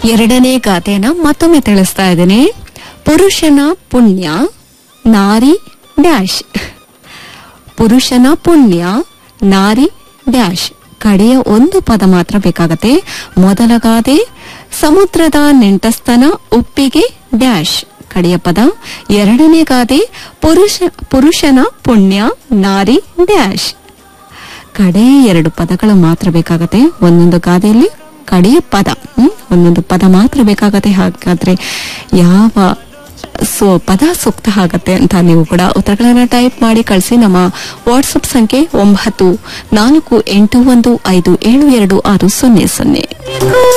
ಎರಡನೇ ಗಾದೆನ ಮತ್ತೊಮ್ಮೆ ತಿಳಿಸ್ತಾ ಇದ್ದೀನಿ ಪುರುಷನ ಪುಣ್ಯ ನಾರಿ ಡ್ಯಾಶ್ ಪುರುಷನ ಪುಣ್ಯ ನಾರಿ ಡ್ಯಾಶ್ ಕಡೆಯ ಒಂದು ಪದ ಮಾತ್ರ ಬೇಕಾಗತ್ತೆ ಮೊದಲ ಗಾದೆ ಸಮುದ್ರದ ನೆಂಟಸ್ತನ ಉಪ್ಪಿಗೆ ಡ್ಯಾಶ್ ಕಡೆಯ ಪದ ಎರಡನೇ ಗಾದೆ ಪುರುಷ ಪುರುಷನ ಪುಣ್ಯ ನಾರಿ ಡ್ಯಾಶ್ ಕಡೆ ಎರಡು ಪದಗಳು ಮಾತ್ರ ಬೇಕಾಗತ್ತೆ ಒಂದೊಂದು ಗಾದೆಯಲ್ಲಿ ಕಡೆಯ ಪದ ಹ್ಮ್? ಒಂದೊಂದು ಪದ ಮಾತ್ರ ಬೇಕಾಗತ್ತೆ ಹಾಗಾದ್ರೆ ಯಾವ ಸೊ ಪದ ಸೂಕ್ತ ಆಗತ್ತೆ ಅಂತ ನೀವು ಕೂಡ ಉತ್ತರಗಳನ್ನ ಟೈಪ್ ಮಾಡಿ ಕಳಿಸಿ ನಮ್ಮ ವಾಟ್ಸಪ್ ಸಂಖ್ಯೆ ಒಂಬತ್ತು ನಾಲ್ಕು ಎಂಟು ಒಂದು ಐದು ಏಳು ಎರಡು ಆರು ಸೊನ್ನೆ ಸೊನ್ನೆ